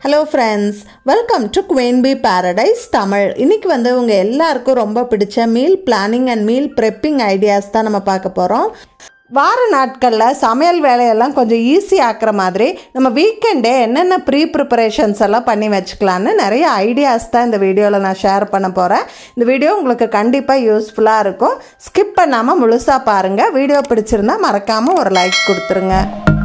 hello friends welcome to குவென்பி paradise Tamil இன்னைக்கு வந்து உங்கள் எல்லாருக்கும் ரொம்ப பிடிச்ச meal planning and meal prepping ideas தான் நம்ம பார்க்க போகிறோம் வார நாட்களில் சமையல் வேலையெல்லாம் கொஞ்சம் ஈஸி ஆக்குற மாதிரி நம்ம வீக்கெண்டே என்னென்ன ப்ரீ ப்ரிப்பரேஷன்ஸ் எல்லாம் பண்ணி வச்சுக்கலான்னு நிறைய ஐடியாஸ் தான் இந்த வீடியோவில் நான் ஷேர் பண்ண போகிறேன் இந்த வீடியோ உங்களுக்கு கண்டிப்பாக யூஸ்ஃபுல்லாக இருக்கும் ஸ்கிப் பண்ணாமல் முழுசாக பாருங்கள் வீடியோ பிடிச்சிருந்தா மறக்காமல் ஒரு லைக் கொடுத்துருங்க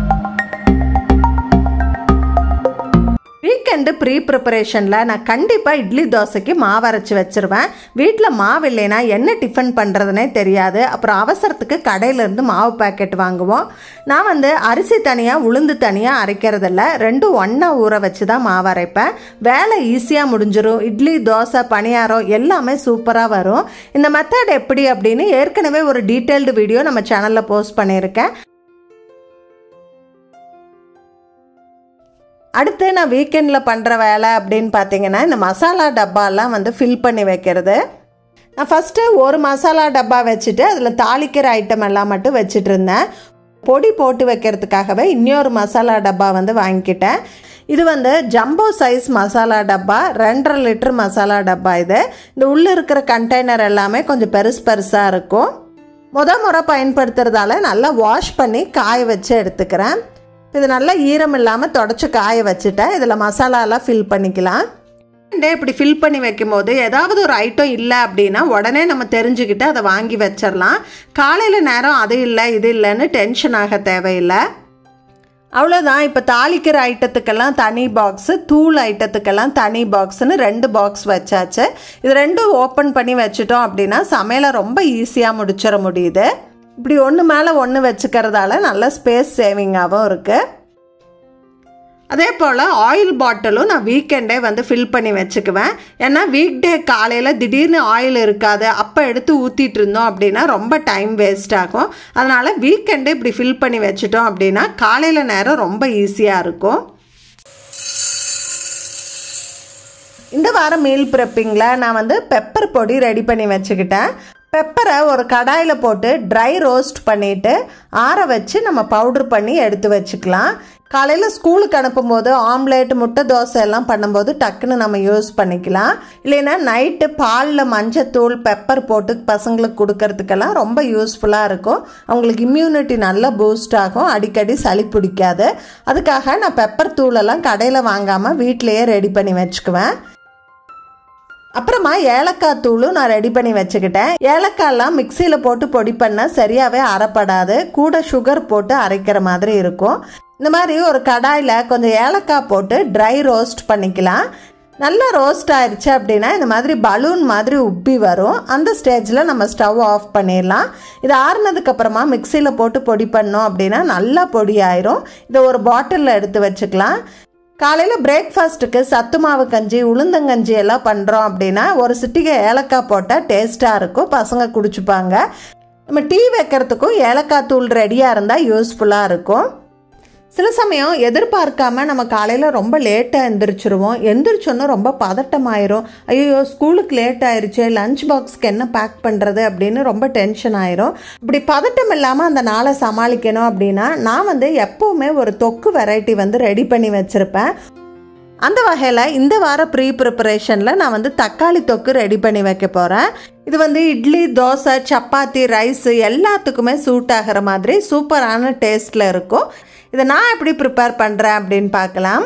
வீக்கெண்டு ப்ரீ ப்ரிப்பரேஷனில் நான் கண்டிப்பாக இட்லி தோசைக்கு மாவு அரைச்சி வச்சுருவேன் வீட்டில் மாவு இல்லைன்னா என்ன டிஃபன் பண்ணுறதுனே தெரியாது அப்புறம் அவசரத்துக்கு கடையிலேருந்து மாவு பேக்கெட் வாங்குவோம் நான் வந்து அரிசி தனியாக உளுந்து தனியாக அரைக்கிறதில்ல ரெண்டும் ஒன்றா ஊற வச்சு தான் மாவு அரைப்பேன் வேலை ஈஸியாக முடிஞ்சிடும் இட்லி தோசை பணியாரம் எல்லாமே சூப்பராக வரும் இந்த மெத்தட் எப்படி அப்படின்னு ஏற்கனவே ஒரு டீட்டெயில்டு வீடியோ நம்ம சேனலில் போஸ்ட் பண்ணியிருக்கேன் அடுத்து நான் வீக்கெண்டில் பண்ணுற வேலை அப்படின்னு பார்த்தீங்கன்னா இந்த மசாலா டப்பாலாம் வந்து ஃபில் பண்ணி வைக்கிறது நான் ஃபஸ்ட்டு ஒரு மசாலா டப்பா வச்சுட்டு அதில் தாளிக்கிற ஐட்டம் எல்லாம் மட்டும் வச்சுட்டு இருந்தேன் பொடி போட்டு வைக்கிறதுக்காகவே இன்னொரு மசாலா டப்பா வந்து வாங்கிக்கிட்டேன் இது வந்து ஜம்போ சைஸ் மசாலா டப்பா ரெண்டரை லிட்டர் மசாலா டப்பா இது இந்த உள்ளே இருக்கிற கண்டெய்னர் எல்லாமே கொஞ்சம் பெருசு பெருசாக இருக்கும் முத முறை பயன்படுத்துறதால நல்லா வாஷ் பண்ணி காய வச்சு எடுத்துக்கிறேன் இது நல்லா ஈரம் இல்லாமல் தொடச்சி காய வச்சுட்டேன் இதில் மசாலாலாம் ஃபில் பண்ணிக்கலாம் டே இப்படி ஃபில் பண்ணி வைக்கும்போது ஏதாவது ஒரு ஐட்டம் இல்லை அப்படின்னா உடனே நம்ம தெரிஞ்சுக்கிட்டு அதை வாங்கி வச்சிடலாம் காலையில் நேரம் அது இல்லை இது இல்லைன்னு டென்ஷன் ஆக தேவையில்லை அவ்வளோதான் இப்போ தாளிக்கிற ஐட்டத்துக்கெல்லாம் தனி பாக்ஸு தூள் ஐட்டத்துக்கெல்லாம் தனி பாக்ஸுன்னு ரெண்டு பாக்ஸ் வச்சாச்சு இது ரெண்டும் ஓப்பன் பண்ணி வச்சுட்டோம் அப்படின்னா சமையலை ரொம்ப ஈஸியாக முடிச்சிட முடியுது இப்படி ஒன்று மேலே ஒன்று வச்சுக்கிறதால நல்ல ஸ்பேஸ் சேவிங்காகவும் இருக்குது அதே போல் ஆயில் பாட்டிலும் நான் வீக்கெண்டே வந்து ஃபில் பண்ணி வச்சுக்குவேன் ஏன்னா வீக் டே காலையில் திடீர்னு ஆயில் இருக்காது அப்போ எடுத்து ஊற்றிட்டு இருந்தோம் அப்படின்னா ரொம்ப டைம் வேஸ்ட் ஆகும் அதனால் வீக்கெண்டே இப்படி ஃபில் பண்ணி வச்சுட்டோம் அப்படின்னா காலையில் நேரம் ரொம்ப ஈஸியாக இருக்கும் இந்த வாரம் மீல் ப்ரெப்பிங்கில் நான் வந்து பெப்பர் பொடி ரெடி பண்ணி வச்சுக்கிட்டேன் பெப்பரை ஒரு கடாயில் போட்டு ட்ரை ரோஸ்ட் பண்ணிவிட்டு ஆற வச்சு நம்ம பவுட்ரு பண்ணி எடுத்து வச்சுக்கலாம் காலையில் ஸ்கூலுக்கு அனுப்பும்போது ஆம்லேட் முட்டை தோசை எல்லாம் பண்ணும்போது டக்குன்னு நம்ம யூஸ் பண்ணிக்கலாம் இல்லைன்னா நைட்டு பாலில் மஞ்சத்தூள் பெப்பர் போட்டு பசங்களுக்கு கொடுக்கறதுக்கெல்லாம் ரொம்ப யூஸ்ஃபுல்லாக இருக்கும் அவங்களுக்கு இம்யூனிட்டி நல்லா பூஸ்ட் ஆகும் அடிக்கடி சளி பிடிக்காது அதுக்காக நான் பெப்பர் தூளெல்லாம் கடையில் வாங்காமல் வீட்டிலையே ரெடி பண்ணி வச்சுக்குவேன் அப்புறமா ஏலக்காய் தூளும் நான் ரெடி பண்ணி வச்சுக்கிட்டேன் ஏலக்காய்லாம் மிக்சியில் போட்டு பொடி பண்ணால் சரியாகவே அரைப்படாது கூட சுகர் போட்டு அரைக்கிற மாதிரி இருக்கும் இந்த மாதிரி ஒரு கடாயில் கொஞ்சம் ஏலக்காய் போட்டு ட்ரை ரோஸ்ட் பண்ணிக்கலாம் நல்லா ரோஸ்ட் ஆயிடுச்சு அப்படின்னா இந்த மாதிரி பலூன் மாதிரி உப்பி வரும் அந்த ஸ்டேஜில் நம்ம ஸ்டவ் ஆஃப் பண்ணிடலாம் இது ஆறுனதுக்கப்புறமா மிக்சியில் போட்டு பொடி பண்ணோம் அப்படின்னா நல்லா பொடி ஆயிரும் இதை ஒரு பாட்டிலில் எடுத்து வச்சுக்கலாம் காலையில் பிரேக்ஃபாஸ்ட்டுக்கு சத்து மாவு கஞ்சி உளுந்தங்கஞ்சி எல்லாம் பண்ணுறோம் அப்படின்னா ஒரு சிட்டிகை ஏலக்காய் போட்டால் டேஸ்ட்டாக இருக்கும் பசங்க குடிச்சுப்பாங்க நம்ம டீ வைக்கிறதுக்கும் ஏலக்காய் தூள் ரெடியாக இருந்தால் யூஸ்ஃபுல்லாக இருக்கும் சில சமயம் எதிர்பார்க்காம நம்ம காலையில் ரொம்ப லேட்டாக எந்திரிச்சிருவோம் எந்திரிச்சோன்னா ரொம்ப பதட்டமாயிரும் ஐயோ ஸ்கூலுக்கு லேட் ஆயிருச்சு லஞ்ச் பாக்ஸ்க்கு என்ன பேக் பண்ணுறது அப்படின்னு ரொம்ப டென்ஷன் ஆயிரும் இப்படி பதட்டம் இல்லாமல் அந்த நாளை சமாளிக்கணும் அப்படின்னா நான் வந்து எப்போவுமே ஒரு தொக்கு வெரைட்டி வந்து ரெடி பண்ணி வச்சுருப்பேன் அந்த வகையில் இந்த வார ப்ரீ ப்ரிப்பரேஷனில் நான் வந்து தக்காளி தொக்கு ரெடி பண்ணி வைக்க போகிறேன் இது வந்து இட்லி தோசை சப்பாத்தி ரைஸு எல்லாத்துக்குமே சூட் ஆகிற மாதிரி சூப்பரான டேஸ்ட்டில் இருக்கும் இதை நான் எப்படி ப்ரிப்பேர் பண்ணுறேன் அப்படின்னு பார்க்கலாம்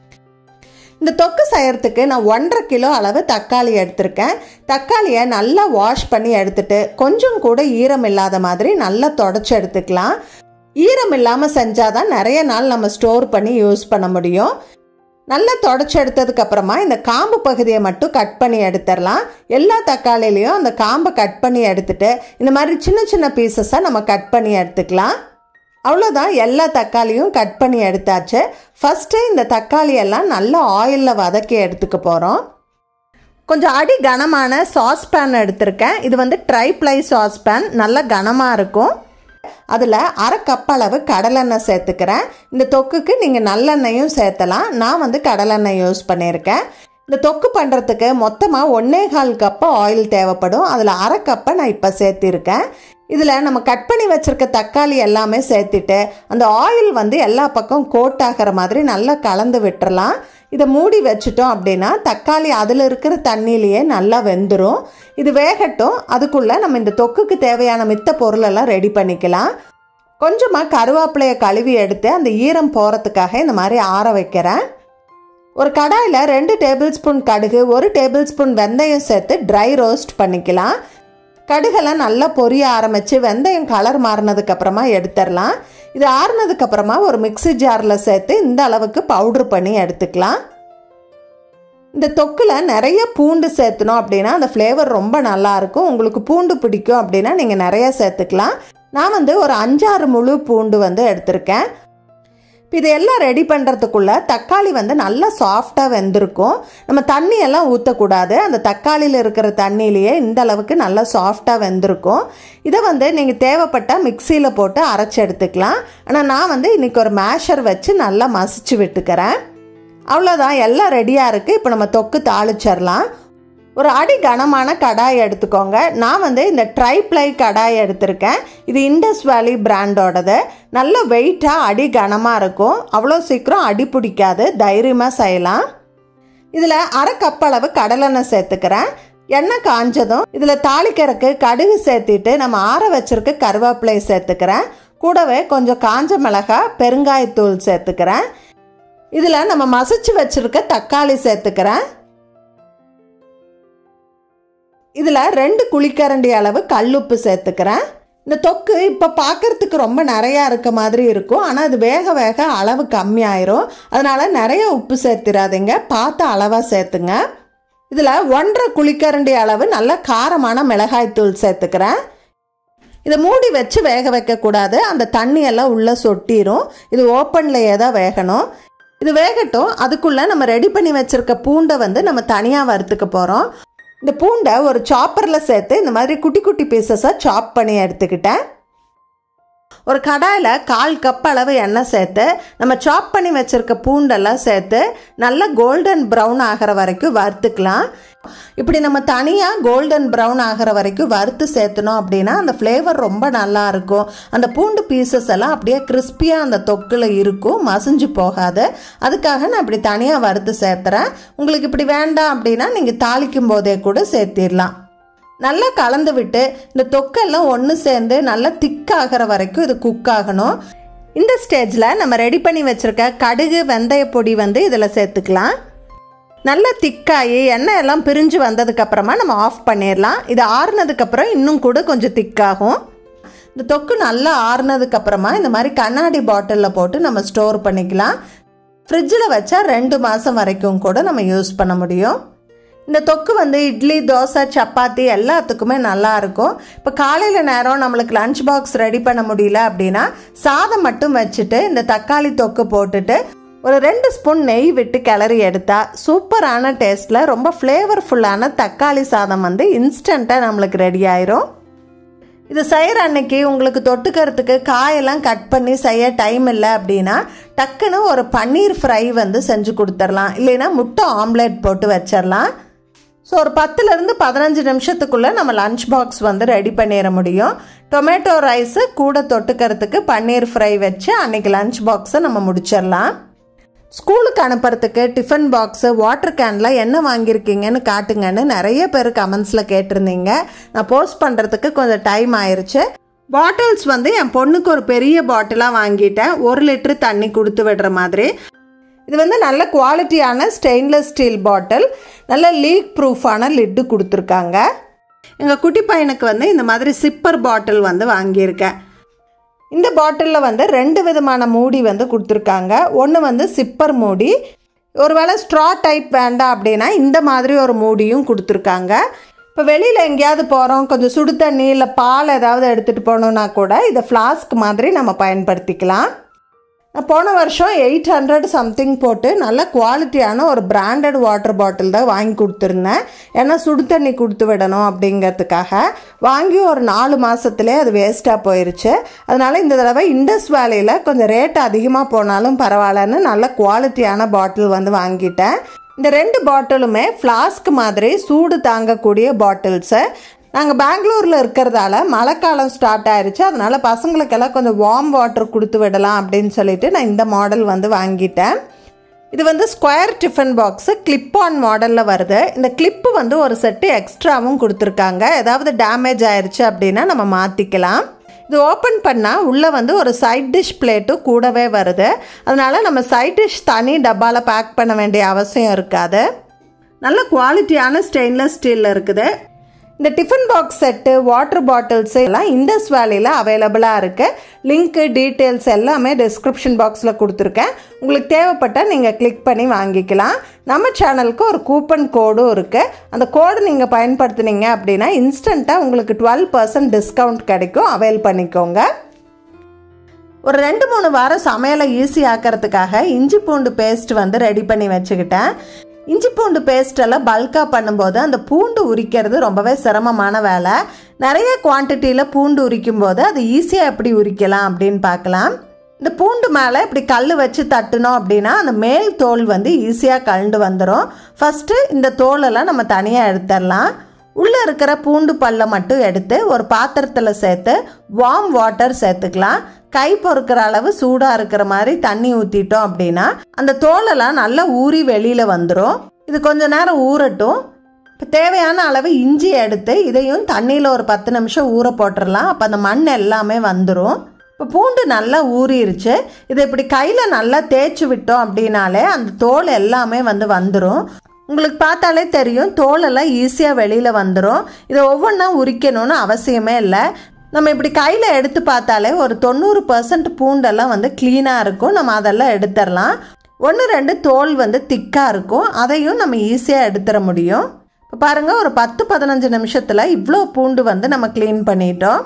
இந்த தொக்கு செய்கிறதுக்கு நான் ஒன்றரை கிலோ அளவு தக்காளி எடுத்திருக்கேன் தக்காளியை நல்லா வாஷ் பண்ணி எடுத்துட்டு கொஞ்சம் கூட ஈரம் இல்லாத மாதிரி நல்லா தொடச்சி எடுத்துக்கலாம் ஈரம் இல்லாமல் செஞ்சால் தான் நிறைய நாள் நம்ம ஸ்டோர் பண்ணி யூஸ் பண்ண முடியும் நல்லா தொடச்சி எடுத்ததுக்கு அப்புறமா இந்த காம்பு பகுதியை மட்டும் கட் பண்ணி எடுத்துடலாம் எல்லா தக்காளிலையும் அந்த காம்பை கட் பண்ணி எடுத்துட்டு இந்த மாதிரி சின்ன சின்ன பீசஸாக நம்ம கட் பண்ணி எடுத்துக்கலாம் அவ்வளோதான் எல்லா தக்காளியும் கட் பண்ணி எடுத்தாச்சு ஃபஸ்ட்டு இந்த தக்காளியெல்லாம் நல்லா ஆயிலில் வதக்கி எடுத்துக்க போகிறோம் கொஞ்சம் அடி கனமான சாஸ்பேன் எடுத்திருக்கேன் இது வந்து ட்ரைப்ளை சாஸ்பேன் நல்லா கனமாக இருக்கும் அதில் அரை கப் அளவு கடலெண்ணெய் சேர்த்துக்கிறேன் இந்த தொக்குக்கு நீங்கள் நல்லெண்ணெயும் சேர்த்தலாம் நான் வந்து கடலெண்ணெய் யூஸ் பண்ணியிருக்கேன் இந்த தொக்கு பண்ணுறதுக்கு மொத்தமாக ஒன்னே கால் கப்பு ஆயில் தேவைப்படும் அதில் அரை கப்பை நான் இப்போ சேர்த்திருக்கேன் இதில் நம்ம கட் பண்ணி வச்சுருக்க தக்காளி எல்லாமே சேர்த்துட்டு அந்த ஆயில் வந்து எல்லா பக்கம் கோட் ஆகிற மாதிரி நல்லா கலந்து விட்டுறலாம் இதை மூடி வச்சுட்டோம் அப்படின்னா தக்காளி அதில் இருக்கிற தண்ணியிலேயே நல்லா வெந்துடும் இது வேகட்டும் அதுக்குள்ளே நம்ம இந்த தொக்குக்கு தேவையான மித்த பொருளெல்லாம் ரெடி பண்ணிக்கலாம் கொஞ்சமாக கருவேப்பிலையை கழுவி எடுத்து அந்த ஈரம் போகிறதுக்காக இந்த மாதிரி ஆற வைக்கிறேன் ஒரு கடாயில் ரெண்டு டேபிள் ஸ்பூன் கடுகு ஒரு டேபிள் ஸ்பூன் வெந்தயம் சேர்த்து ட்ரை ரோஸ்ட் பண்ணிக்கலாம் கடுகெல்லாம் நல்லா பொரிய ஆரம்பித்து வெந்தயம் கலர் மாறினதுக்கப்புறமா எடுத்துடலாம் இது ஆறுனதுக்கப்புறமா ஒரு மிக்சி ஜாரில் சேர்த்து இந்த அளவுக்கு பவுட்ரு பண்ணி எடுத்துக்கலாம் இந்த தொக்கில் நிறைய பூண்டு சேர்த்தணும் அப்படின்னா அந்த ஃப்ளேவர் ரொம்ப நல்லாயிருக்கும் உங்களுக்கு பூண்டு பிடிக்கும் அப்படின்னா நீங்கள் நிறைய சேர்த்துக்கலாம் நான் வந்து ஒரு அஞ்சாறு முழு பூண்டு வந்து எடுத்திருக்கேன் இப்போ இதெல்லாம் ரெடி பண்ணுறதுக்குள்ளே தக்காளி வந்து நல்லா சாஃப்டாக வெந்திருக்கும் நம்ம தண்ணி எல்லாம் ஊற்றக்கூடாது அந்த தக்காளியில் இருக்கிற தண்ணியிலேயே இந்த அளவுக்கு நல்லா சாஃப்டாக வெந்திருக்கும் இதை வந்து நீங்கள் தேவைப்பட்டால் மிக்சியில் போட்டு அரைச்சி எடுத்துக்கலாம் ஆனால் நான் வந்து இன்றைக்கி ஒரு மேஷர் வச்சு நல்லா மசிச்சு விட்டுக்கிறேன் அவ்வளோதான் எல்லாம் ரெடியாக இருக்குது இப்போ நம்ம தொக்கு தாளிச்சிடலாம் ஒரு அடி கனமான கடாய் எடுத்துக்கோங்க நான் வந்து இந்த ட்ரைப்ளை கடாய் எடுத்திருக்கேன் இது இண்டஸ் வேலி பிராண்டோடது நல்ல வெயிட்டாக அடி கனமாக இருக்கும் அவ்வளோ சீக்கிரம் அடி பிடிக்காது தைரியமாக செய்யலாம் இதில் அரை கப் அளவு கடலெண்ணெய் சேர்த்துக்கிறேன் எண்ணெய் காஞ்சதும் இதில் தாளிக்கிறதுக்கு கடுகு சேர்த்திட்டு நம்ம ஆற வச்சிருக்க கருவேப்பிலை சேர்த்துக்கிறேன் கூடவே கொஞ்சம் காஞ்ச மிளகாய் பெருங்காயத்தூள் சேர்த்துக்கிறேன் இதில் நம்ம மசிச்சு வச்சுருக்க தக்காளி சேர்த்துக்கிறேன் இதில் ரெண்டு குழிக்கரண்டி அளவு கல்லுப்பு சேர்த்துக்கிறேன் இந்த தொக்கு இப்போ பார்க்குறதுக்கு ரொம்ப நிறையா இருக்க மாதிரி இருக்கும் ஆனால் அது வேக வேக அளவு கம்மியாயிரும் அதனால் நிறைய உப்பு சேர்த்திடாதீங்க பார்த்து அளவாக சேர்த்துங்க இதில் ஒன்றரை குழிக்கரண்டி அளவு நல்ல காரமான மிளகாய்த்தூள் சேர்த்துக்கிறேன் இதை மூடி வச்சு வேக வைக்கக்கூடாது அந்த தண்ணியெல்லாம் உள்ளே சொட்டிரும் இது ஓப்பன்லேயே தான் வேகணும் இது வேகட்டும் அதுக்குள்ளே நம்ம ரெடி பண்ணி வச்சுருக்க பூண்டை வந்து நம்ம தனியாக வறுத்துக்க போகிறோம் இந்த பூண்டை ஒரு சாப்பரில் சேர்த்து இந்த மாதிரி குட்டி குட்டி பீசஸாக சாப் பண்ணி எடுத்துக்கிட்டேன் ஒரு கடாயில் கால் கப் அளவு எண்ணெய் சேர்த்து நம்ம சாப் பண்ணி வச்சுருக்க பூண்டெல்லாம் சேர்த்து நல்லா கோல்டன் ப்ரௌன் ஆகிற வரைக்கும் வறுத்துக்கலாம் இப்படி நம்ம தனியாக கோல்டன் ப்ரௌன் ஆகிற வரைக்கும் வறுத்து சேர்த்தனோம் அப்படின்னா அந்த ஃப்ளேவர் ரொம்ப நல்லா இருக்கும் அந்த பூண்டு பீசஸ் எல்லாம் அப்படியே கிறிஸ்பியாக அந்த தொக்கில் இருக்கும் மசிஞ்சு போகாது அதுக்காக நான் இப்படி தனியாக வறுத்து சேர்த்துறேன் உங்களுக்கு இப்படி வேண்டாம் அப்படின்னா நீங்கள் தாளிக்கும் போதே கூட சேர்த்திடலாம் நல்லா கலந்து விட்டு இந்த தொக்கெல்லாம் ஒன்று சேர்ந்து நல்லா திக்காகிற வரைக்கும் இது குக் ஆகணும் இந்த ஸ்டேஜில் நம்ம ரெடி பண்ணி வச்சுருக்க கடுகு வெந்தய பொடி வந்து இதில் சேர்த்துக்கலாம் நல்லா திக்காகி எண்ணெய் எல்லாம் பிரிஞ்சு வந்ததுக்கப்புறமா நம்ம ஆஃப் பண்ணிடலாம் இது ஆறுனதுக்கப்புறம் இன்னும் கூட கொஞ்சம் திக்காகும் இந்த தொக்கு நல்லா ஆறுனதுக்கப்புறமா இந்த மாதிரி கண்ணாடி பாட்டிலில் போட்டு நம்ம ஸ்டோர் பண்ணிக்கலாம் ஃப்ரிட்ஜில் வச்சா ரெண்டு மாதம் வரைக்கும் கூட நம்ம யூஸ் பண்ண முடியும் இந்த தொக்கு வந்து இட்லி தோசை சப்பாத்தி எல்லாத்துக்குமே நல்லா இருக்கும் இப்போ காலையில் நேரம் நம்மளுக்கு லஞ்ச் பாக்ஸ் ரெடி பண்ண முடியல அப்படின்னா சாதம் மட்டும் வச்சுட்டு இந்த தக்காளி தொக்கு போட்டுட்டு ஒரு ரெண்டு ஸ்பூன் நெய் விட்டு கிளறி எடுத்தா சூப்பரான டேஸ்ட்டில் ரொம்ப ஃப்ளேவர்ஃபுல்லான தக்காளி சாதம் வந்து இன்ஸ்டண்ட்டாக நம்மளுக்கு ரெடி ஆயிரும் இது செய்கிற அன்னைக்கு உங்களுக்கு தொட்டுக்கிறதுக்கு காயெல்லாம் கட் பண்ணி செய்ய டைம் இல்லை அப்படின்னா டக்குன்னு ஒரு பன்னீர் ஃப்ரை வந்து செஞ்சு கொடுத்துர்லாம் இல்லைன்னா முட்டை ஆம்லேட் போட்டு வச்சிடலாம் ஸோ ஒரு பத்துலேருந்து பதினஞ்சு நிமிஷத்துக்குள்ளே நம்ம லஞ்ச் பாக்ஸ் வந்து ரெடி பண்ணிட முடியும் டொமேட்டோ ரைஸு கூட தொட்டுக்கிறதுக்கு பன்னீர் ஃப்ரை வச்சு அன்றைக்கி லஞ்ச் பாக்ஸை நம்ம முடிச்சிடலாம் ஸ்கூலுக்கு அனுப்புறதுக்கு டிஃபன் பாக்ஸு வாட்டர் கேனில் என்ன வாங்கியிருக்கீங்கன்னு காட்டுங்கன்னு நிறைய பேர் கமெண்ட்ஸில் கேட்டிருந்தீங்க நான் போஸ்ட் பண்ணுறதுக்கு கொஞ்சம் டைம் ஆயிடுச்சு பாட்டில்ஸ் வந்து என் பொண்ணுக்கு ஒரு பெரிய பாட்டிலாக வாங்கிட்டேன் ஒரு லிட்டரு தண்ணி கொடுத்து விடுற மாதிரி இது வந்து நல்ல குவாலிட்டியான ஸ்டெயின்லெஸ் ஸ்டீல் பாட்டில் நல்ல லீக் ப்ரூஃபான லிட்டு கொடுத்துருக்காங்க எங்கள் குட்டி பையனுக்கு வந்து இந்த மாதிரி சிப்பர் பாட்டில் வந்து வாங்கியிருக்கேன் இந்த பாட்டிலில் வந்து ரெண்டு விதமான மூடி வந்து கொடுத்துருக்காங்க ஒன்று வந்து சிப்பர் மூடி ஒருவேளை ஸ்ட்ரா டைப் வேண்டாம் அப்படின்னா இந்த மாதிரி ஒரு மூடியும் கொடுத்துருக்காங்க இப்போ வெளியில் எங்கேயாவது போகிறோம் கொஞ்சம் சுடு தண்ணி இல்லை பால் ஏதாவது எடுத்துகிட்டு போனோன்னா கூட இதை ஃப்ளாஸ்க் மாதிரி நம்ம பயன்படுத்திக்கலாம் நான் போன வருஷம் எயிட் ஹண்ட்ரட் சம்திங் போட்டு நல்ல குவாலிட்டியான ஒரு பிராண்டட் வாட்டர் பாட்டில் தான் வாங்கி கொடுத்துருந்தேன் ஏன்னா சுடு தண்ணி கொடுத்து விடணும் அப்படிங்கிறதுக்காக வாங்கி ஒரு நாலு மாதத்துலேயே அது வேஸ்ட்டாக போயிடுச்சு அதனால் இந்த தடவை இண்டஸ் வேலையில் கொஞ்சம் ரேட் அதிகமாக போனாலும் பரவாயில்லன்னு நல்ல குவாலிட்டியான பாட்டில் வந்து வாங்கிட்டேன் இந்த ரெண்டு பாட்டிலுமே ஃப்ளாஸ்க் மாதிரி சூடு தாங்கக்கூடிய பாட்டில்ஸு நாங்கள் பெங்களூரில் இருக்கிறதால மழைக்காலம் ஸ்டார்ட் ஆயிடுச்சு அதனால் பசங்களுக்கெல்லாம் கொஞ்சம் வார்ம் வாட்டர் கொடுத்து விடலாம் அப்படின்னு சொல்லிட்டு நான் இந்த மாடல் வந்து வாங்கிட்டேன் இது வந்து square tiffin box clip on மாடலில் வருது இந்த கிளிப்பு வந்து ஒரு செட்டு எக்ஸ்ட்ராவும் கொடுத்துருக்காங்க ஏதாவது டேமேஜ் ஆயிடுச்சு அப்படின்னா நம்ம மாற்றிக்கலாம் இது ஓப்பன் பண்ணால் உள்ளே வந்து ஒரு சைட் டிஷ் பிளேட்டும் கூடவே வருது அதனால் நம்ம சைட் டிஷ் தனி டப்பாவில் பேக் பண்ண வேண்டிய அவசியம் இருக்காது நல்ல குவாலிட்டியான ஸ்டெயின்லெஸ் ஸ்டீலில் இருக்குது இந்த tiffin box set water bottles எல்லாம் இண்டஸ் வேலியில் அவைலபிளாக இருக்குது லிங்க்கு டீட்டெயில்ஸ் எல்லாமே டிஸ்கிரிப்ஷன் பாக்ஸில் கொடுத்துருக்கேன் உங்களுக்கு தேவைப்பட்டால் நீங்கள் கிளிக் பண்ணி வாங்கிக்கலாம் நம்ம சேனலுக்கு ஒரு கூப்பன் கோடும் இருக்குது அந்த கோடு நீங்கள் பயன்படுத்துனீங்க அப்படின்னா இன்ஸ்டண்ட்டாக உங்களுக்கு டுவெல் பர்சன்ட் டிஸ்கவுண்ட் கிடைக்கும் அவைல் பண்ணிக்கோங்க ஒரு ரெண்டு மூணு வாரம் சமையலை ஈஸி ஆக்கிறதுக்காக இஞ்சி பூண்டு பேஸ்ட் வந்து ரெடி பண்ணி வச்சுக்கிட்டேன் இஞ்சி பூண்டு பேஸ்டெல்லாம் பல்காக பண்ணும்போது அந்த பூண்டு உரிக்கிறது ரொம்பவே சிரமமான வேலை நிறைய குவான்டிட்டியில் பூண்டு உரிக்கும் போது அது ஈஸியாக எப்படி உரிக்கலாம் அப்படின்னு பார்க்கலாம் இந்த பூண்டு மேலே இப்படி கல் வச்சு தட்டினோம் அப்படின்னா அந்த மேல் தோல் வந்து ஈஸியாக கலண்டு வந்துடும் ஃபஸ்ட்டு இந்த தோலெல்லாம் நம்ம தனியாக எடுத்துடலாம் உள்ளே இருக்கிற பூண்டு பல்லை மட்டும் எடுத்து ஒரு பாத்திரத்தில் சேர்த்து வார்ம் வாட்டர் சேர்த்துக்கலாம் கை பொறுக்கிற அளவு சூடாக இருக்கிற மாதிரி தண்ணி ஊற்றிட்டோம் அப்படின்னா அந்த தோலெல்லாம் நல்லா ஊறி வெளியில் வந்துடும் இது கொஞ்ச நேரம் ஊறட்டும் இப்போ தேவையான அளவு இஞ்சி எடுத்து இதையும் தண்ணியில் ஒரு பத்து நிமிஷம் ஊற போட்டுடலாம் அப்போ அந்த மண் எல்லாமே வந்துடும் இப்போ பூண்டு நல்லா ஊறிடுச்சு இதை இப்படி கையில் நல்லா தேய்ச்சி விட்டோம் அப்படின்னாலே அந்த தோல் எல்லாமே வந்து வந்துடும் உங்களுக்கு பார்த்தாலே தெரியும் தோலெல்லாம் ஈஸியாக வெளியில் வந்துடும் இதை ஒவ்வொன்றா உரிக்கணும்னு அவசியமே இல்லை நம்ம இப்படி கையில் எடுத்து பார்த்தாலே ஒரு தொண்ணூறு பர்சன்ட் பூண்டெல்லாம் வந்து க்ளீனாக இருக்கும் நம்ம அதெல்லாம் எடுத்துடலாம் ஒன்று ரெண்டு தோல் வந்து திக்காக இருக்கும் அதையும் நம்ம ஈஸியாக எடுத்துட முடியும் இப்போ பாருங்கள் ஒரு பத்து பதினஞ்சு நிமிஷத்தில் இவ்வளோ பூண்டு வந்து நம்ம க்ளீன் பண்ணிட்டோம்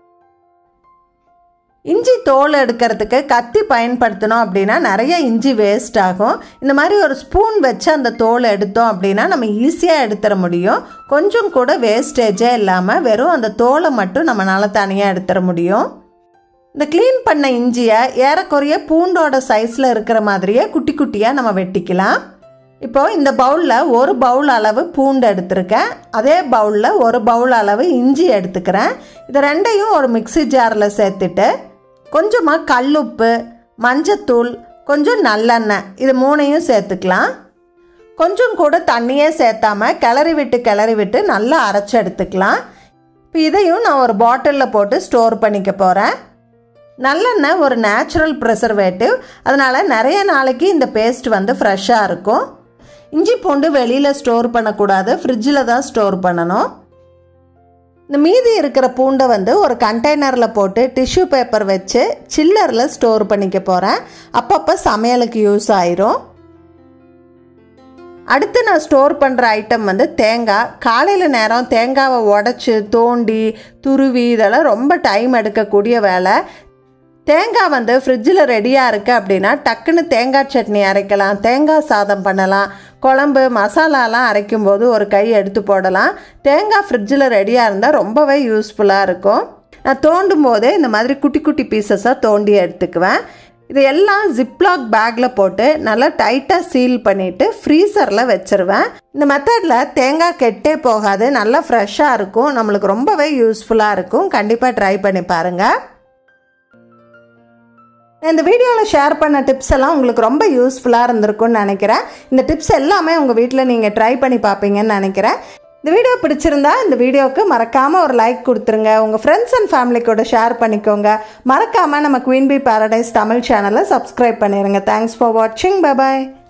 இஞ்சி தோல் எடுக்கிறதுக்கு கத்தி பயன்படுத்தினோம் அப்படின்னா நிறைய இஞ்சி வேஸ்ட் ஆகும் இந்த மாதிரி ஒரு ஸ்பூன் வச்சு அந்த தோல் எடுத்தோம் அப்படின்னா நம்ம ஈஸியாக எடுத்துட முடியும் கொஞ்சம் கூட வேஸ்டேஜே இல்லாமல் வெறும் அந்த தோலை மட்டும் நம்மளால் தனியாக எடுத்துட முடியும் இந்த க்ளீன் பண்ண இஞ்சியை ஏறக்குறைய பூண்டோட சைஸில் இருக்கிற மாதிரியே குட்டி குட்டியாக நம்ம வெட்டிக்கலாம் இப்போது இந்த பவுலில் ஒரு பவுல் அளவு பூண்டு எடுத்திருக்கேன் அதே பவுலில் ஒரு பவுல் அளவு இஞ்சி எடுத்துக்கிறேன் இது ரெண்டையும் ஒரு மிக்சி ஜாரில் சேர்த்துட்டு கொஞ்சமாக கல்லுப்பு மஞ்சத்தூள் கொஞ்சம் நல்லெண்ணெய் இது மூணையும் சேர்த்துக்கலாம் கொஞ்சம் கூட தண்ணியே சேர்த்தாம கிளறி விட்டு கிளறி விட்டு நல்லா அரைச்சி எடுத்துக்கலாம் இப்போ இதையும் நான் ஒரு பாட்டிலில் போட்டு ஸ்டோர் பண்ணிக்க போகிறேன் நல்லெண்ணெய் ஒரு நேச்சுரல் ப்ரிசர்வேட்டிவ் அதனால் நிறைய நாளைக்கு இந்த பேஸ்ட் வந்து ஃப்ரெஷ்ஷாக இருக்கும் இஞ்சி பூண்டு வெளியில் ஸ்டோர் பண்ணக்கூடாது ஃப்ரிட்ஜில் தான் ஸ்டோர் பண்ணணும் இந்த மீதி இருக்கிற பூண்டை வந்து ஒரு கண்டெய்னரில் போட்டு டிஷ்யூ பேப்பர் வச்சு சில்லரில் ஸ்டோர் பண்ணிக்க போகிறேன் அப்பப்போ சமையலுக்கு யூஸ் ஆயிரும் அடுத்து நான் ஸ்டோர் பண்ணுற ஐட்டம் வந்து தேங்காய் காலையில் நேரம் தேங்காவை உடச்சி தோண்டி துருவி இதெல்லாம் ரொம்ப டைம் எடுக்கக்கூடிய வேலை தேங்காய் வந்து ஃப்ரிட்ஜில் ரெடியாக இருக்குது அப்படின்னா டக்குன்னு தேங்காய் சட்னி அரைக்கலாம் தேங்காய் சாதம் பண்ணலாம் குழம்பு மசாலாலாம் அரைக்கும் போது ஒரு கை எடுத்து போடலாம் தேங்காய் ஃப்ரிட்ஜில் ரெடியாக இருந்தால் ரொம்பவே யூஸ்ஃபுல்லாக இருக்கும் நான் தோண்டும் போதே இந்த மாதிரி குட்டி குட்டி பீசஸாக தோண்டி எடுத்துக்குவேன் இது எல்லாம் ஜிப்லாக் பேக்கில் போட்டு நல்லா டைட்டாக சீல் பண்ணிவிட்டு ஃப்ரீசரில் வச்சுருவேன் இந்த மெத்தடில் தேங்காய் கெட்டே போகாது நல்லா ஃப்ரெஷ்ஷாக இருக்கும் நம்மளுக்கு ரொம்பவே யூஸ்ஃபுல்லாக இருக்கும் கண்டிப்பாக ட்ரை பண்ணி பாருங்கள் இந்த வீடியோவில் ஷேர் பண்ண டிப்ஸ் எல்லாம் உங்களுக்கு ரொம்ப யூஸ்ஃபுல்லாக இருந்திருக்கும்னு நினைக்கிறேன் இந்த டிப்ஸ் எல்லாமே உங்கள் வீட்டில் நீங்கள் ட்ரை பண்ணி பார்ப்பீங்கன்னு நினைக்கிறேன் இந்த வீடியோ பிடிச்சிருந்தா இந்த வீடியோவுக்கு மறக்காமல் ஒரு லைக் கொடுத்துருங்க உங்கள் ஃப்ரெண்ட்ஸ் அண்ட் ஃபேமிலி கூட ஷேர் பண்ணிக்கோங்க மறக்காமல் நம்ம குவீன் பி பாரடைஸ் தமிழ் சேனலை சப்ஸ்கிரைப் பண்ணிடுங்க தேங்க்ஸ் ஃபார் வாட்சிங் பபாய்